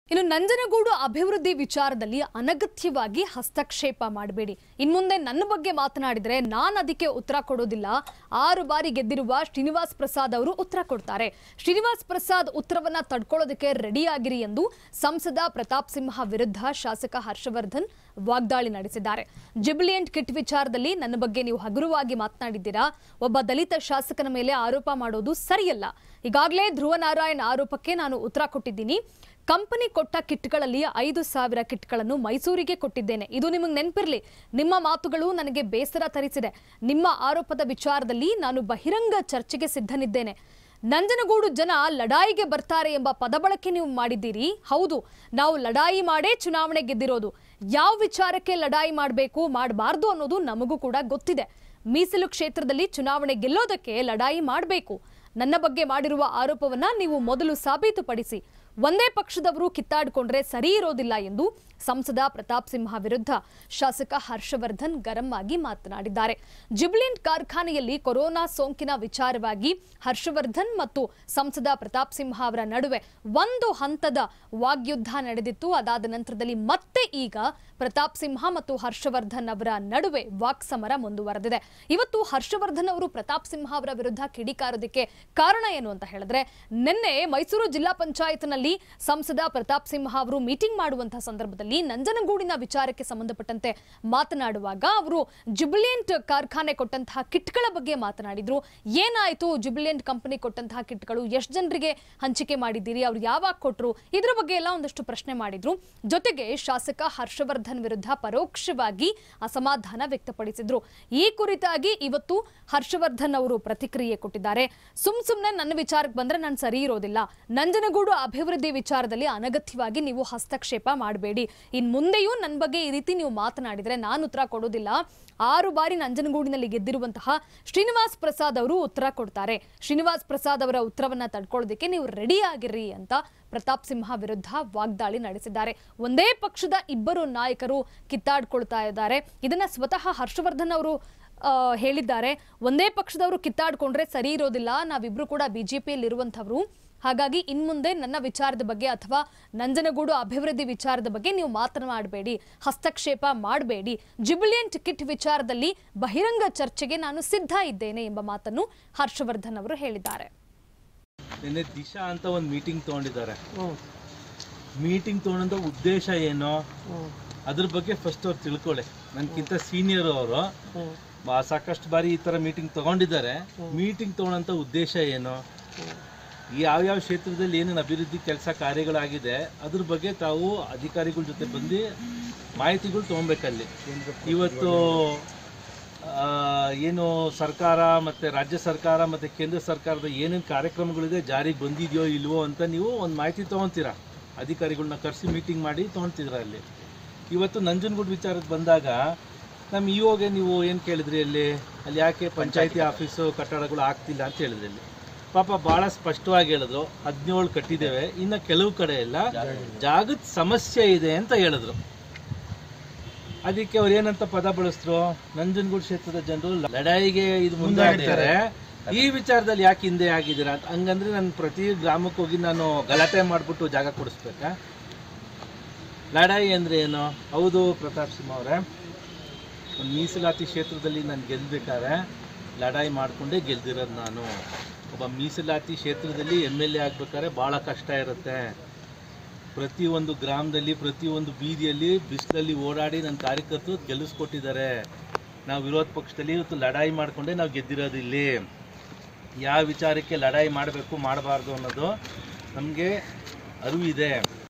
ಇನ್ನು ನಂಜನಗೂಡು ಅಭಿವೃದ್ಧಿ ವಿಚಾರದಲ್ಲಿ ಅನಗತ್ಯವಾಗಿ ಹಸ್ತಕ್ಷೇಪ ಮಾಡಬೇಡಿ ಇನ್ಮುಂದೆ ನನ್ನ ಬಗ್ಗೆ ಮಾತನಾಡಿದರೆ ನಾನು ಅದಕ್ಕೆ ಉತ್ತರ ಕೊಡೋದಿಲ್ಲ ಆರು ಬಾರಿ ಗೆದ್ದಿರುವ ಶ್ರೀನಿವಾಸ್ ಪ್ರಸಾದ್ ಅವರು ಉತ್ತರ ಕೊಡ್ತಾರೆ ಶ್ರೀನಿವಾಸ್ ಪ್ರಸಾದ್ ಉತ್ತರವನ್ನ ತಡ್ಕೊಳ್ಳೋದಕ್ಕೆ ರೆಡಿಯಾಗಿರಿ ಎಂದು ಸಂಸದ ಪ್ರತಾಪ್ ಸಿಂಹ ವಿರುದ್ಧ ಶಾಸಕ ಹರ್ಷವರ್ಧನ್ ವಾಗ್ದಾಳಿ ನಡೆಸಿದ್ದಾರೆ ಜಿಬ್ಲಿಯಂಟ್ ಕಿಟ್ ವಿಚಾರದಲ್ಲಿ ನನ್ನ ಬಗ್ಗೆ ನೀವು ಹಗುರವಾಗಿ ಮಾತನಾಡಿದ್ದೀರಾ ಒಬ್ಬ ದಲಿತ ಶಾಸಕನ ಮೇಲೆ ಆರೋಪ ಮಾಡೋದು ಸರಿಯಲ್ಲ ಈಗಾಗಲೇ ಧ್ರುವ ನಾರಾಯಣ್ ಆರೋಪಕ್ಕೆ ನಾನು ಉತ್ತರ ಕೊಟ್ಟಿದ್ದೀನಿ ಕಂಪನಿ ಕೊಟ್ಟ ಕಿಟ್ಗಳಲ್ಲಿ ಐದು ಸಾವಿರ ಕಿಟ್ಗಳನ್ನು ಮೈಸೂರಿಗೆ ಕೊಟ್ಟಿದ್ದೇನೆ ಇದು ನಿಮಗೆ ನೆನಪಿರಲಿ ನಿಮ್ಮ ಮಾತುಗಳು ನನಗೆ ಬೇಸರ ತರಿಸಿದೆ ನಿಮ್ಮ ಆರೋಪದ ವಿಚಾರದಲ್ಲಿ ನಾನು ಬಹಿರಂಗ ಚರ್ಚೆಗೆ ಸಿದ್ಧನಿದ್ದೇನೆ ನಂಜನಗೂಡು ಜನ ಲಡಾಯಿಗೆ ಬರ್ತಾರೆ ಎಂಬ ಪದಬಳಕೆ ನೀವು ಮಾಡಿದ್ದೀರಿ ಹೌದು ನಾವು ಲಡಾಯಿ ಮಾಡೇ ಚುನಾವಣೆ ಗೆದ್ದಿರೋದು ಯಾವ ವಿಚಾರಕ್ಕೆ ಲಡಾಯಿ ಮಾಡಬೇಕು ಮಾಡಬಾರ್ದು ಅನ್ನೋದು ನಮಗೂ ಕೂಡ ಗೊತ್ತಿದೆ ಮೀಸಲು ಕ್ಷೇತ್ರದಲ್ಲಿ ಚುನಾವಣೆ ಗೆಲ್ಲೋದಕ್ಕೆ ಲಡಾಯಿ ಮಾಡಬೇಕು ನನ್ನ ಬಗ್ಗೆ ಮಾಡಿರುವ ಆರೋಪವನ್ನ ನೀವು ಮೊದಲು ಸಾಬೀತುಪಡಿಸಿ ಒಂದೇ ಪಕ್ಷದವರು ಕಿತ್ತಾಡಿಕೊಂಡ್ರೆ ಸರಿ ಇರೋದಿಲ್ಲ ಎಂದು ಸಂಸದ ಪ್ರತಾಪ್ ಸಿಂಹ ವಿರುದ್ಧ ಶಾಸಕ ಹರ್ಷವರ್ಧನ್ ಗರಂ ಆಗಿ ಮಾತನಾಡಿದ್ದಾರೆ ಜಿಬ್ಲಿಂಟ್ ಕಾರ್ಖಾನೆಯಲ್ಲಿ ಕೊರೋನಾ ಸೋಂಕಿನ ವಿಚಾರವಾಗಿ ಹರ್ಷವರ್ಧನ್ ಮತ್ತು ಸಂಸದ ಪ್ರತಾಪ್ ಸಿಂಹ ಅವರ ನಡುವೆ ಒಂದು ಹಂತದ ವಾಗ್ಯುದ್ಧ ನಡೆದಿತ್ತು ಅದಾದ ನಂತರದಲ್ಲಿ ಮತ್ತೆ ಈಗ ಪ್ರತಾಪ್ ಸಿಂಹ ಮತ್ತು ಹರ್ಷವರ್ಧನ್ ಅವರ ನಡುವೆ ವಾಕ್ಸಮರ ಮುಂದುವರೆದಿದೆ ಇವತ್ತು ಹರ್ಷವರ್ಧನ್ ಅವರು ಪ್ರತಾಪ್ ಸಿಂಹ ಅವರ ವಿರುದ್ಧ ಕಿಡಿಕಾರೋದಕ್ಕೆ ಕಾರಣ ಏನು ಅಂತ ಹೇಳಿದ್ರೆ ನಿನ್ನೆ ಮೈಸೂರು ಜಿಲ್ಲಾ ಪಂಚಾಯತ್ನಲ್ಲಿ ಸಂಸದ ಪ್ರತಾಪ್ ಸಿಂಹ ಅವರು ಮೀಟಿಂಗ್ ಮಾಡುವಂತಹ ಸಂದರ್ಭದಲ್ಲಿ ನಂಜನಗೂಡಿನ ವಿಚಾರಕ್ಕೆ ಸಂಬಂಧಪಟ್ಟಂತೆ ಮಾತನಾಡುವಾಗ ಅವರು ಜುಬಿಲಿಯಂಟ್ ಕಾರ್ಖಾನೆ ಕೊಟ್ಟಂತಹ ಕಿಟ್ಗಳ ಬಗ್ಗೆ ಮಾತನಾಡಿದ್ರು ಏನಾಯ್ತು ಜುಬಿಲಿಯಂಟ್ ಕಂಪನಿ ಕೊಟ್ಟಂತಹ ಕಿಟ್ಗಳು ಎಷ್ಟು ಜನರಿಗೆ ಹಂಚಿಕೆ ಮಾಡಿದ್ದೀರಿ ಅವ್ರು ಯಾವಾಗ ಕೊಟ್ರು ಇದ್ರ ಬಗ್ಗೆ ಎಲ್ಲ ಒಂದಷ್ಟು ಪ್ರಶ್ನೆ ಮಾಡಿದ್ರು ಜೊತೆಗೆ ಶಾಸಕ ಹರ್ಷವರ್ಧನ್ ವಿರುದ್ಧ ಪರೋಕ್ಷವಾಗಿ ಅಸಮಾಧಾನ ವ್ಯಕ್ತಪಡಿಸಿದ್ರು ಈ ಕುರಿತಾಗಿ ಇವತ್ತು ಹರ್ಷವರ್ಧನ್ ಅವರು ಪ್ರತಿಕ್ರಿಯೆ ಕೊಟ್ಟಿದ್ದಾರೆ ಸುಮ್ ಸುಮ್ನೆ ನನ್ನ ವಿಚಾರಕ್ಕೆ ಬಂದ್ರೆ ನಾನು ಸರಿ ಇರೋದಿಲ್ಲ ನಂಜನಗೂಡು ಅಭಿವೃದ್ಧಿ ವಿಚಾರದಲ್ಲಿ ಅನಗತ್ಯವಾಗಿ ನೀವು ಹಸ್ತಕ್ಷೇಪ ಮಾಡಬೇಡಿ ಇನ್ ಮುಂದೆಯೂ ನನ್ನ ಬಗ್ಗೆ ಈ ರೀತಿ ನೀವು ಮಾತನಾಡಿದ್ರೆ ನಾನು ಉತ್ತರ ಕೊಡೋದಿಲ್ಲ ಆರು ಬಾರಿ ನಂಜನಗೂಡಿನಲ್ಲಿ ಗೆದ್ದಿರುವಂತಹ ಶ್ರೀನಿವಾಸ್ ಪ್ರಸಾದ್ ಅವರು ಉತ್ತರ ಕೊಡ್ತಾರೆ ಶ್ರೀನಿವಾಸ್ ಪ್ರಸಾದ್ ಅವರ ಉತ್ತರವನ್ನ ತಡ್ಕೊಳ್ಳೋದಕ್ಕೆ ನೀವು ರೆಡಿ ಆಗಿರ್ರಿ ಅಂತ ಪ್ರತಾಪ್ ಸಿಂಹ ವಿರುದ್ಧ ವಾಗ್ದಾಳಿ ನಡೆಸಿದ್ದಾರೆ ಒಂದೇ ಪಕ್ಷದ ಇಬ್ಬರು ನಾಯಕರು ಕಿತ್ತಾಡ್ಕೊಳ್ತಾ ಇದ್ದಾರೆ ಇದನ್ನ ಸ್ವತಃ ಹರ್ಷವರ್ಧನ್ ಅವರು ಆ, ಹೇಳಿದ್ದಾರೆ ಒಂದೇ ಪಕ್ಷದವರು ಕಿತ್ತಾಡ್ಕೊಂಡ್ರೆ ಸರಿ ಇರೋದಿಲ್ಲ ನಾವಿಬ್ರು ಕೂಡ ಬಿಜೆಪಿಯಲ್ಲಿ ಇರುವಂಥವ್ರು ಹಾಗಾಗಿ ಇನ್ಮುಂದೆ ನನ್ನ ವಿಚಾರದ ಬಗ್ಗೆ ಅಥವಾ ನಂಜನಗೂಡು ಅಭಿವೃದ್ಧಿ ವಿಚಾರದ ಬಗ್ಗೆ ನೀವು ಮಾತನಾಡಬೇಡಿ ಹಸ್ತಕ್ಷೇಪ ಮಾಡಬೇಡಿ ಜಿಬಿಲಿಯಂಟ್ ಕಿಟ್ ವಿಚಾರದಲ್ಲಿ ಬಹಿರಂಗ ಚರ್ಚೆಗೆ ನಾನು ಸಿದ್ಧ ಇದ್ದೇನೆ ಎಂಬ ಮಾತನ್ನು ಹರ್ಷವರ್ಧನ್ ಅವರು ಹೇಳಿದ್ದಾರೆ ನಿನ್ನೆ ದಿಶಾ ಅಂತ ಒಂದು ಮೀಟಿಂಗ್ ತೊಗೊಂಡಿದ್ದಾರೆ ಮೀಟಿಂಗ್ ತೊಗೊಂಡ ಉದ್ದೇಶ ಏನು ಅದ್ರ ಬಗ್ಗೆ ಫಸ್ಟ್ ಅವ್ರು ತಿಳ್ಕೊಳ್ಳಿ ನನ್ಕಿಂತ ಸೀನಿಯರ್ ಅವರು ಸಾಕಷ್ಟು ಬಾರಿ ಈ ಥರ ಮೀಟಿಂಗ್ ತಗೊಂಡಿದ್ದಾರೆ ಮೀಟಿಂಗ್ ತೊಗೊಳಂತ ಉದ್ದೇಶ ಏನು ಯಾವ್ಯಾವ ಕ್ಷೇತ್ರದಲ್ಲಿ ಏನೇನು ಅಭಿವೃದ್ಧಿ ಕೆಲಸ ಕಾರ್ಯಗಳಾಗಿದೆ ಅದ್ರ ಬಗ್ಗೆ ತಾವು ಅಧಿಕಾರಿಗಳ ಜೊತೆ ಬಂದು ಮಾಹಿತಿಗಳು ತೊಗೊಬೇಕಲ್ಲಿ ಇವತ್ತು ಆ, ಏನು ಸರ್ಕಾರ ಮತ್ತು ರಾಜ್ಯ ಸರ್ಕಾರ ಮತ್ತು ಕೇಂದ್ರ ಸರ್ಕಾರದ ಏನೇನು ಕಾರ್ಯಕ್ರಮಗಳಿದೆ ಜಾರಿಗೆ ಬಂದಿದೆಯೋ ಇಲ್ವೋ ಅಂತ ನೀವು ಒಂದು ಮಾಹಿತಿ ತೊಗೊತೀರಾ ಅಧಿಕಾರಿಗಳನ್ನ ಕರೆಸಿ ಮೀಟಿಂಗ್ ಮಾಡಿ ತೊಗೊಳ್ತಿದ್ರ ಅಲ್ಲಿ ಇವತ್ತು ನಂಜನಗೂಡು ವಿಚಾರಕ್ಕೆ ಬಂದಾಗ ನಮ್ಮ ಇ ಓಗೆ ನೀವು ಏನು ಕೇಳಿದ್ರಿ ಅಲ್ಲಿ ಅಲ್ಲಿ ಯಾಕೆ ಪಂಚಾಯತಿ ಆಫೀಸು ಕಟ್ಟಡಗಳು ಆಗ್ತಿಲ್ಲ ಅಂತ ಹೇಳಿದ್ರಿ ಅಲ್ಲಿ ಪಾಪ ಭಾಳ ಸ್ಪಷ್ಟವಾಗಿ ಹೇಳಿದ್ರು ಹದಿನೇಳು ಕಟ್ಟಿದ್ದೇವೆ ಇನ್ನು ಕೆಲವು ಕಡೆ ಎಲ್ಲ ಜಾಗದ ಸಮಸ್ಯೆ ಇದೆ ಅಂತ ಹೇಳಿದ್ರು ಅದಕ್ಕೆ ಅವ್ರು ಏನಂತ ಪದ ಬಳಸಿದ್ರು ನಂಜನಗೂಡು ಕ್ಷೇತ್ರದ ಜನರು ಲಡಾಯಿಗೆ ಇದು ಮುಂದೆ ಆಗ್ತಾರೆ ಈ ವಿಚಾರದಲ್ಲಿ ಯಾಕೆ ಹಿಂದೆ ಆಗಿದ್ದೀರಾ ಅಂತ ಹಂಗಂದ್ರೆ ನಾನು ಪ್ರತಿ ಗ್ರಾಮಕ್ಕೆ ಹೋಗಿ ನಾನು ಗಲಾಟೆ ಮಾಡಿಬಿಟ್ಟು ಜಾಗ ಕೊಡಿಸ್ಬೇಕಾ ಲಡಾಯಿ ಅಂದ್ರೆ ಏನು ಹೌದು ಪ್ರತಾಪ್ ಸಿಂಹ ಅವರೇ ಒಂದು ಮೀಸಲಾತಿ ಕ್ಷೇತ್ರದಲ್ಲಿ ನಾನು ಗೆಲ್ಬೇಕಾದ್ರೆ ಲಡಾಯಿ ಮಾಡಿಕೊಂಡೇ ಗೆಲ್ದಿರೋದು ನಾನು ಒಬ್ಬ ಮೀಸಲಾತಿ ಕ್ಷೇತ್ರದಲ್ಲಿ ಎಮ್ ಎಲ್ ಎ ಆಗ್ಬೇಕಾದ್ರೆ ಭಾಳ ಕಷ್ಟ ಇರುತ್ತೆ ಪ್ರತಿಯೊಂದು ಗ್ರಾಮದಲ್ಲಿ ಪ್ರತಿಯೊಂದು ಬೀದಿಯಲ್ಲಿ ಬಿಸಿಲಲ್ಲಿ ಓಡಾಡಿ ನನ್ನ ಕಾರ್ಯಕರ್ತರು ಗೆಲ್ಲಿಸ್ಕೊಟ್ಟಿದ್ದಾರೆ ನಾವು ವಿರೋಧ ಪಕ್ಷದಲ್ಲಿ ಇವತ್ತು ಲಡಾಯಿ ಮಾಡಿಕೊಂಡೇ ನಾವು ಗೆದ್ದಿರೋದು ಇಲ್ಲಿ ಯಾವ ವಿಚಾರಕ್ಕೆ ಲಡಾಯಿ ಮಾಡಬೇಕು ಮಾಡಬಾರ್ದು ಅನ್ನೋದು ನಮಗೆ ಅರಿವಿದೆ